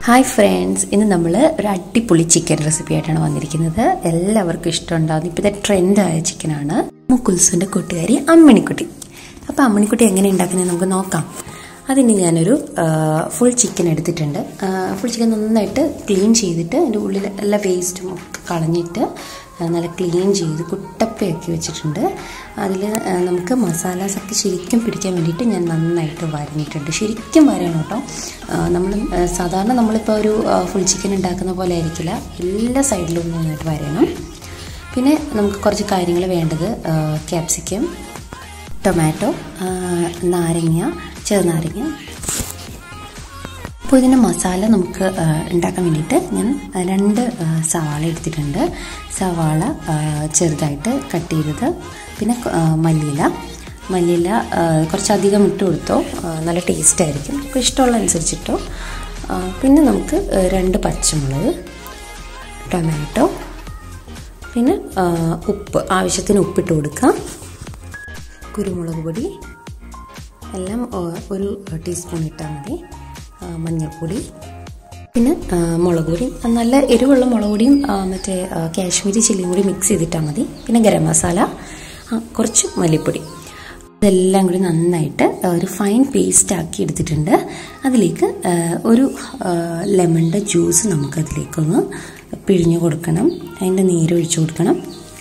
hi friends ഇന്ന് നമ്മൾ ഒരു അടിപൊളി ചിക്കൻ റെസിപ്പി ആയിട്ടാണ് വന്നിരിക്കുന്നത് എല്ലാവർക്കും ഇഷ്ടമുണ്ടാകുന്ന ഇപ്പോഴത്തെ ട്രെൻഡായ ചിക്കനാണ് മുക്കുൽസുൻ്റെ കൂട്ടുകാരി അമ്മിണിക്കുട്ടി അപ്പോൾ അമ്മിണിക്കുട്ടി എങ്ങനെ ഉണ്ടാക്കുന്നത് നമുക്ക് നോക്കാം അതിന് ഞാനൊരു ഫുൾ ചിക്കൻ എടുത്തിട്ടുണ്ട് ഫുൾ ചിക്കൻ നന്നായിട്ട് ക്ലീൻ ചെയ്തിട്ട് അതിൻ്റെ ഉള്ളിൽ എല്ലാ വേസ്റ്റും ഒക്കെ കളഞ്ഞിട്ട് നല്ല ക്ലീൻ ചെയ്ത് കുട്ടപ്പയാക്കി വെച്ചിട്ടുണ്ട് അതിൽ നമുക്ക് മസാലാസൊക്കെ ശരിക്കും പിടിക്കാൻ വേണ്ടിയിട്ട് ഞാൻ നന്നായിട്ട് വരഞ്ഞിട്ടുണ്ട് ശരിക്കും വരയണം കേട്ടോ നമ്മൾ സാധാരണ നമ്മളിപ്പോൾ ഒരു ഫുൾ ചിക്കൻ ഉണ്ടാക്കുന്ന പോലെ ആയിരിക്കില്ല എല്ലാ സൈഡിലും നന്നായിട്ട് വരയണം പിന്നെ നമുക്ക് കുറച്ച് കാര്യങ്ങൾ വേണ്ടത് ക്യാപ്സിക്കം ടൊമാറ്റോ നാരങ്ങ ചെറുനാരങ്ങ അപ്പോൾ ഇതിൻ്റെ മസാല നമുക്ക് ഉണ്ടാക്കാൻ വേണ്ടിയിട്ട് ഞാൻ രണ്ട് സവാള എടുത്തിട്ടുണ്ട് സവാള ചെറുതായിട്ട് കട്ട് ചെയ്തത് പിന്നെ മല്ലിയില മല്ലിയില കുറച്ചധികം ഇട്ട് കൊടുത്തോ നല്ല ടേസ്റ്റ് ആയിരിക്കും അപ്പോൾ ഇഷ്ടമുള്ള അനുസരിച്ചിട്ടോ പിന്നെ നമുക്ക് രണ്ട് പച്ചമുളക് ടൊമാറ്റോ പിന്നെ ഉപ്പ് ആവശ്യത്തിന് ഉപ്പിട്ട് കൊടുക്കാം കുരുമുളക് പൊടി എല്ലാം ഒരു ടീസ്പൂൺ ഇട്ടാൽ മതി മഞ്ഞൾപ്പൊടി പിന്നെ മുളക് പൊടി നല്ല എരിവുള്ള മുളക് പൊടിയും മറ്റേ കാശ്മീരി ചില്ലിയും കൂടി മിക്സ് ചെയ്തിട്ടാൽ മതി പിന്നെ ഗരം മസാല കുറച്ച് മല്ലിപ്പൊടി ഇതെല്ലാം കൂടി നന്നായിട്ട് ഒരു ഫൈൻ പേസ്റ്റ് ആക്കി എടുത്തിട്ടുണ്ട് അതിലേക്ക് ഒരു ലെമണിൻ്റെ ജ്യൂസ് നമുക്കതിലേക്കൊന്ന് പിഴിഞ്ഞു കൊടുക്കണം അതിൻ്റെ നീര് ഒഴിച്ചു കൊടുക്കണം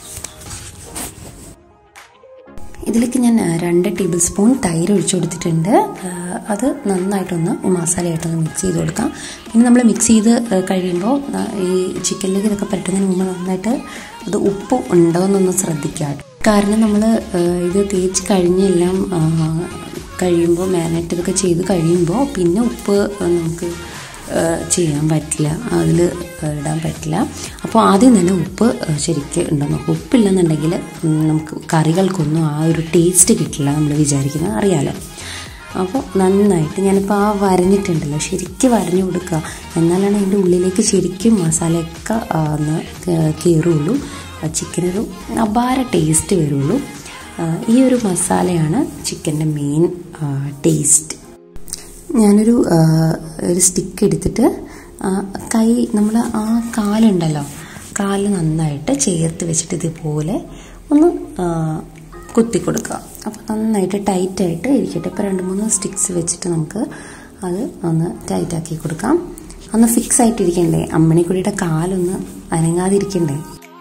ഇതിലേക്ക് ഞാൻ രണ്ട് ടേബിൾ സ്പൂൺ തൈര് ഒഴിച്ചു കൊടുത്തിട്ടുണ്ട് അത് നന്നായിട്ടൊന്ന് മസാലയായിട്ടൊന്ന് മിക്സ് ചെയ്ത് കൊടുക്കാം ഇനി നമ്മൾ മിക്സ് ചെയ്ത് കഴിയുമ്പോൾ ഈ ചിക്കനിലേക്ക് ഇതൊക്കെ പറ്റുന്നതിന് മുമ്പ് നന്നായിട്ട് അത് ഉപ്പ് ഉണ്ടോ എന്നൊന്ന് ശ്രദ്ധിക്കാം കാരണം നമ്മൾ ഇത് തേച്ച് കഴിഞ്ഞെല്ലാം കഴിയുമ്പോൾ മാരിനേറ്റ് ഇതൊക്കെ ചെയ്ത് കഴിയുമ്പോൾ പിന്നെ ഉപ്പ് നമുക്ക് ചെയ്യാൻ പറ്റില്ല അതിൽ ഇടാൻ പറ്റില്ല അപ്പോൾ ആദ്യം തന്നെ ഉപ്പ് ശരിക്കും ഉണ്ടെന്ന് നോക്കും ഉപ്പില്ലെന്നുണ്ടെങ്കിൽ നമുക്ക് കറികൾക്കൊന്നും ആ ഒരു ടേസ്റ്റ് കിട്ടില്ല നമ്മൾ വിചാരിക്കുന്നത് അറിയാലോ അപ്പോൾ നന്നായിട്ട് ഞാനിപ്പോൾ ആ വരഞ്ഞിട്ടുണ്ടല്ലോ ശരിക്കും വരഞ്ഞു കൊടുക്കുക എന്നാലാണ് അതിൻ്റെ ഉള്ളിലേക്ക് ശരിക്കും മസാലയൊക്കെ ഒന്ന് കയറുള്ളൂ ചിക്കനൊരു അപാര ടേസ്റ്റ് വരുള്ളൂ ഈ ഒരു മസാലയാണ് ചിക്കൻ്റെ മെയിൻ ടേസ്റ്റ് ഞാനൊരു ഒരു സ്റ്റിക്ക് എടുത്തിട്ട് കൈ നമ്മൾ ആ കാലുണ്ടല്ലോ കാല് നന്നായിട്ട് ചേർത്ത് വെച്ചിട്ട് ഇതുപോലെ ഒന്ന് കുത്തി കൊടുക്കുക അപ്പോൾ നന്നായിട്ട് ടൈറ്റായിട്ട് ഇരിക്കട്ടെ ഇപ്പോൾ രണ്ട് മൂന്ന് സ്റ്റിക്സ് വെച്ചിട്ട് നമുക്ക് അത് ഒന്ന് ടൈറ്റാക്കി കൊടുക്കാം ഒന്ന് ഫിക്സ് ആയിട്ടിരിക്കണ്ടേ അമ്മണിക്കുടിയുടെ കാലൊന്ന് അനങ്ങാതിരിക്കണ്ടേ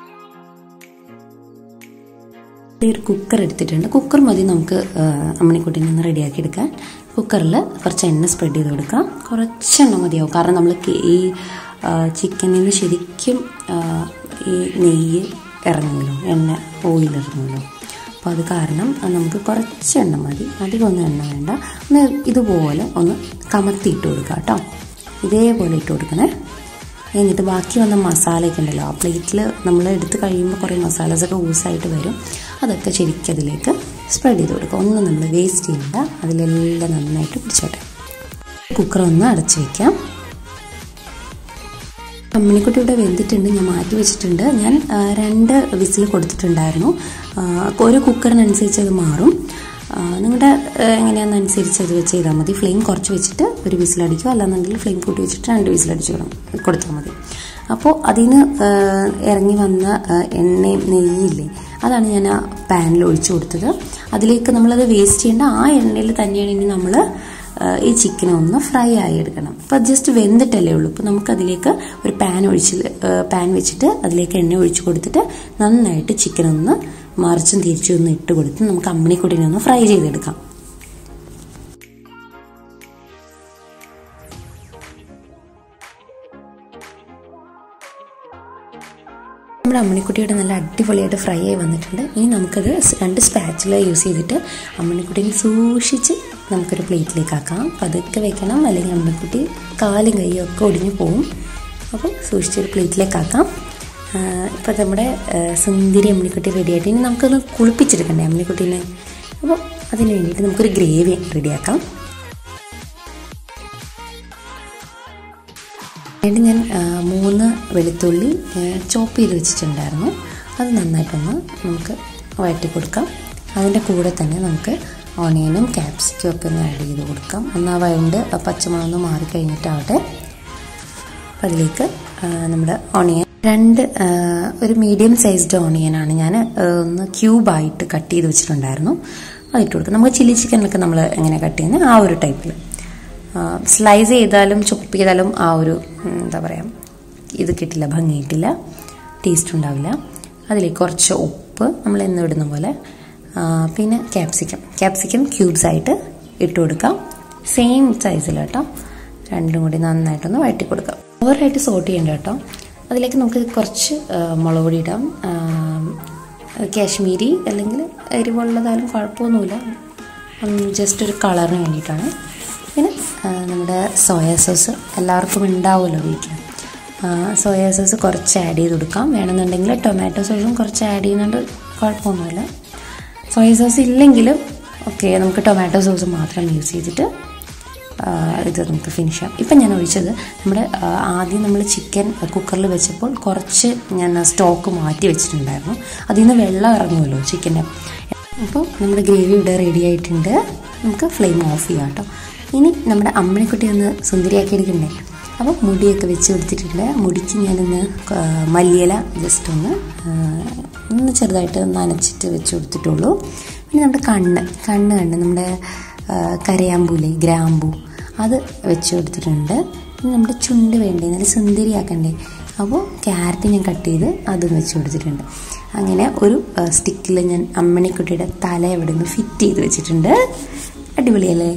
ഒരു കുക്കർ എടുത്തിട്ടുണ്ട് കുക്കർ മതി നമുക്ക് അമ്മണിക്കുട്ടിനെ ഒന്ന് റെഡിയാക്കി എടുക്കാൻ കുക്കറിൽ കുറച്ച് എണ്ണ സ്പ്രെഡ് ചെയ്ത് കൊടുക്കാം കുറച്ച് എണ്ണ മതിയാവും കാരണം നമ്മൾ ഈ ചിക്കനിൽ നിന്ന് ശരിക്കും ഈ നെയ്യ് ഇറങ്ങുമല്ലോ എണ്ണ ഓയിൽ ഇറങ്ങുമല്ലോ അപ്പോൾ അത് കാരണം നമുക്ക് കുറച്ച് എണ്ണ മതി അധികമൊന്നും എണ്ണ വേണ്ട ഒന്ന് ഇതുപോലെ ഒന്ന് കമത്തിയിട്ട് കൊടുക്കുക കേട്ടോ ഇതേപോലെ ഇട്ട് കൊടുക്കണേ എന്നിട്ട് ബാക്കി വന്ന മസാലയൊക്കെ ഉണ്ടല്ലോ ആ പ്ലേറ്റിൽ നമ്മൾ എടുത്ത് കഴിയുമ്പോൾ കുറേ മസാലസൊക്കെ ഊസായിട്ട് വരും അതൊക്കെ ശരിക്കും അതിലേക്ക് സ്പ്രെഡ് ചെയ്ത് കൊടുക്കുക ഒന്നും നമ്മൾ വേസ്റ്റ് ചെയ്യണ്ട അതിലെല്ലാം നന്നായിട്ട് പിടിച്ചോട്ടെ കുക്കർ ഒന്ന് അടച്ചു വയ്ക്കാം കമ്മിണിക്കുട്ടി ഇവിടെ വെന്തിട്ടുണ്ട് ഞാൻ മാറ്റി വെച്ചിട്ടുണ്ട് ഞാൻ രണ്ട് വിസിൽ കൊടുത്തിട്ടുണ്ടായിരുന്നു ഒരു കുക്കറിനനുസരിച്ച് അത് മാറും നിങ്ങളുടെ എങ്ങനെയാണെന്നനുസരിച്ച് അത് വെച്ച് ചെയ്താൽ മതി ഫ്ലെയിം കുറച്ച് വെച്ചിട്ട് ഒരു വിസിലടിക്കുക അല്ലാന്നുണ്ടെങ്കിൽ ഫ്ലെയിം കൂട്ടി വെച്ചിട്ട് രണ്ട് വിസിലടിച്ച് കൊടുത്താൽ മതി അപ്പോൾ അതിൽ നിന്ന് ഇറങ്ങി വന്ന എണ്ണയും നെയ്യില്ലേ അതാണ് ഞാൻ ആ പാനിൽ ഒഴിച്ചു കൊടുത്തത് അതിലേക്ക് നമ്മളത് വേസ്റ്റ് ചെയ്യേണ്ട ആ എണ്ണയിൽ തന്നെയാണ് ഇനി നമ്മൾ ഈ ചിക്കൻ ഒന്ന് ഫ്രൈ ആയി എടുക്കണം അപ്പോൾ ജസ്റ്റ് വെന്തിട്ടല്ലേ ഉള്ളൂ അപ്പോൾ നമുക്കതിലേക്ക് ഒരു പാൻ ഒഴിച്ച് പാൻ വെച്ചിട്ട് അതിലേക്ക് എണ്ണ ഒഴിച്ച് കൊടുത്തിട്ട് നന്നായിട്ട് ചിക്കൻ ഒന്ന് മറിച്ചും തിരിച്ചും ഒന്ന് ഇട്ട് കൊടുത്ത് നമുക്ക് അമ്മിണിക്കുട്ടിനെ ഒന്ന് ഫ്രൈ ചെയ്തെടുക്കാം നമ്മുടെ അമ്മണിക്കുട്ടിയുടെ നല്ല അടിപൊളിയായിട്ട് ഫ്രൈ ആയി വന്നിട്ടുണ്ട് ഇനി നമുക്കത് രണ്ട് സ്പാച്ചില യൂസ് ചെയ്തിട്ട് അമ്മണിക്കുട്ടിനെ സൂക്ഷിച്ച് നമുക്കൊരു പ്ലേറ്റിലേക്ക് ആക്കാം പതുക്കെ വെക്കണം അല്ലെങ്കിൽ അമ്മണിക്കുട്ടി കാലും കൈയും ഒക്കെ ഒടിഞ്ഞു പോവും അപ്പോൾ സൂക്ഷിച്ചൊരു പ്ലേറ്റിലേക്ക് ആക്കാം ഇപ്പോൾ നമ്മുടെ സുന്ദരി അമ്മിണിക്കുട്ടി റെഡി ആയിട്ട് ഇനി നമുക്കൊന്ന് കുളിപ്പിച്ചെടുക്കണ്ടേ അമ്മിണിക്കുട്ടീനെ അപ്പോൾ അതിന് വേണ്ടിയിട്ട് നമുക്കൊരു ഗ്രേവി റെഡിയാക്കാം വേണ്ടി ഞാൻ മൂന്ന് വെളുത്തുള്ളി ചോപ്പ് ചെയ്ത് വെച്ചിട്ടുണ്ടായിരുന്നു അത് നന്നായിട്ടൊന്ന് നമുക്ക് വഴറ്റി കൊടുക്കാം അതിൻ്റെ കൂടെ തന്നെ നമുക്ക് ഓണിയനും ക്യാപ്സിക്കും ഒക്കെ ഒന്ന് ആഡ് ചെയ്ത് കൊടുക്കാം ഒന്ന് ആ വഴണ്ട് പച്ചമുളകൊന്ന് മാറിക്കഴിഞ്ഞിട്ടാവട്ടെ അപ്പം അതിലേക്ക് നമ്മുടെ ഓണിയൻ രണ്ട് ആ, ഒരു മീഡിയം സൈസ്ഡ് ഓണിയനാണ് ഞാൻ ഒന്ന് ക്യൂബായിട്ട് കട്ട് ചെയ്ത് വെച്ചിട്ടുണ്ടായിരുന്നു അത് ഇട്ട് കൊടുക്കുക നമുക്ക് ചില്ലി ചിക്കനിലൊക്കെ നമ്മൾ എങ്ങനെ കട്ട് ചെയ്യുന്നത് ആ ഒരു ടൈപ്പിൽ സ്ലൈസ് ചെയ്താലും ചൊപ്പ് ചെയ്താലും ആ ഒരു ഉം, എന്താ പറയുക ഇത് കിട്ടില്ല ഭംഗി കിട്ടില്ല ടേസ്റ്റ് ഉണ്ടാവില്ല അതിലേക്ക് കുറച്ച് ഉപ്പ് നമ്മൾ എന്ന് ഇടുന്ന പോലെ ആ, പിന്നെ ക്യാപ്സിക്കം ക്യാപ്സിക്കം ക്യൂബ്സ് ആയിട്ട് ഇട്ട് കൊടുക്കാം സെയിം സൈസിൽ കേട്ടോ രണ്ടും കൂടി നന്നായിട്ടൊന്ന് വഴറ്റി കൊടുക്കാം ഓവറായിട്ട് സോട്ട് ചെയ്യണ്ട കേട്ടോ അതിലേക്ക് നമുക്ക് കുറച്ച് ആ, മുളക് പൊടി ഇടാം ആ, കാശ്മീരി അല്ലെങ്കിൽ എരിവുള്ളതായാലും കുഴപ്പമൊന്നുമില്ല ജസ്റ്റ് ഒരു കളറിന് വേണ്ടിയിട്ടാണ് പിന്നെ ആ, നമ്മുടെ സോയാ സോസ് എല്ലാവർക്കും ഉണ്ടാവുമല്ലോ വീട്ടിൽ സോയാ സോസ് കുറച്ച് ആഡ് ചെയ്ത് കൊടുക്കാം വേണമെന്നുണ്ടെങ്കിൽ ടൊമാറ്റോ സോസും കുറച്ച് ആഡ് ചെയ്യുന്നുണ്ട് കുഴപ്പമൊന്നുമില്ല സോയ സോസ് ഇല്ലെങ്കിലും ഓക്കെ നമുക്ക് ടൊമാറ്റോ സോസ് മാത്രം യൂസ് ചെയ്തിട്ട് ആ, ഇത് നമുക്ക് ഫിനിഷ് ചെയ്യാം ഇപ്പം ഞാൻ ഒഴിച്ചത് നമ്മുടെ ആ, ആദ്യം നമ്മൾ ചിക്കൻ കുക്കറിൽ വെച്ചപ്പോൾ കുറച്ച് ഞാൻ സ്റ്റോക്ക് മാറ്റി വെച്ചിട്ടുണ്ടായിരുന്നു അതിൽ നിന്ന് വെള്ളം ഇറങ്ങുമല്ലോ ചിക്കൻ്റെ അപ്പോൾ നമ്മുടെ ഗ്രേവി ഇവിടെ റെഡി ആയിട്ടുണ്ട് നമുക്ക് ഫ്ലെയിം ഓഫ് ചെയ്യാം കേട്ടോ ഇനി നമ്മുടെ അമ്മണിക്കുട്ടി ഒന്ന് സുന്ദരിയാക്കി എടുക്കണ്ടേ അപ്പോൾ മുടിയൊക്കെ വെച്ച് കൊടുത്തിട്ടുണ്ട് മുടിക്ക് ഞാനൊന്ന് ആ, മല്ലിയില ജസ്റ്റ് ഒന്ന് ആ, ഒന്ന് ചെറുതായിട്ട് നനച്ചിട്ട് വെച്ച് കൊടുത്തിട്ടുള്ളൂ പിന്നെ നമ്മുടെ കണ്ണ് കണ്ണ് കണ്ണ് നമ്മുടെ ആ, കരയാമ്പൂലേ ഗ്രാമ്പൂ അത് വെച്ച് കൊടുത്തിട്ടുണ്ട് പിന്നെ നമ്മുടെ ചുണ്ട് വേണ്ടേ നല്ല സുന്ദരിയാക്കണ്ടേ അപ്പോൾ ക്യാരറ്റ് ഞാൻ കട്ട് ചെയ്ത് അതും വെച്ച് കൊടുത്തിട്ടുണ്ട് അങ്ങനെ ഒരു സ്റ്റിക്കിൽ ഞാൻ അമ്മണിക്കുട്ടിയുടെ തല എവിടെ നിന്ന് ഫിറ്റ് ചെയ്ത് വെച്ചിട്ടുണ്ട് അടിപൊളിയല്ലേ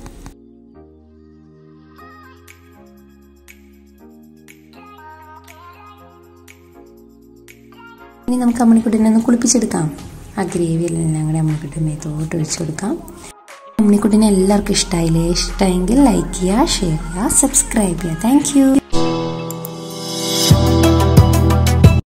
ഇനി നമുക്ക് അമ്മണിക്കുട്ടിനെ ഒന്ന് കുളിപ്പിച്ചെടുക്കാം ആ ഗ്രേവിയെല്ലാം കൂടെ അമ്മണിക്കുട്ടി മേത്തോട്ട് ഒഴിച്ചു കൊടുക്കാം അമ്മണിക്കുട്ടിനെ എല്ലാവർക്കും ഇഷ്ടമായില്ലേ ഇഷ്ടമെങ്കിൽ ലൈക്ക് ചെയ്യുക ഷെയർ ചെയ്യുക സബ്സ്ക്രൈബ് ചെയ്യുക താങ്ക്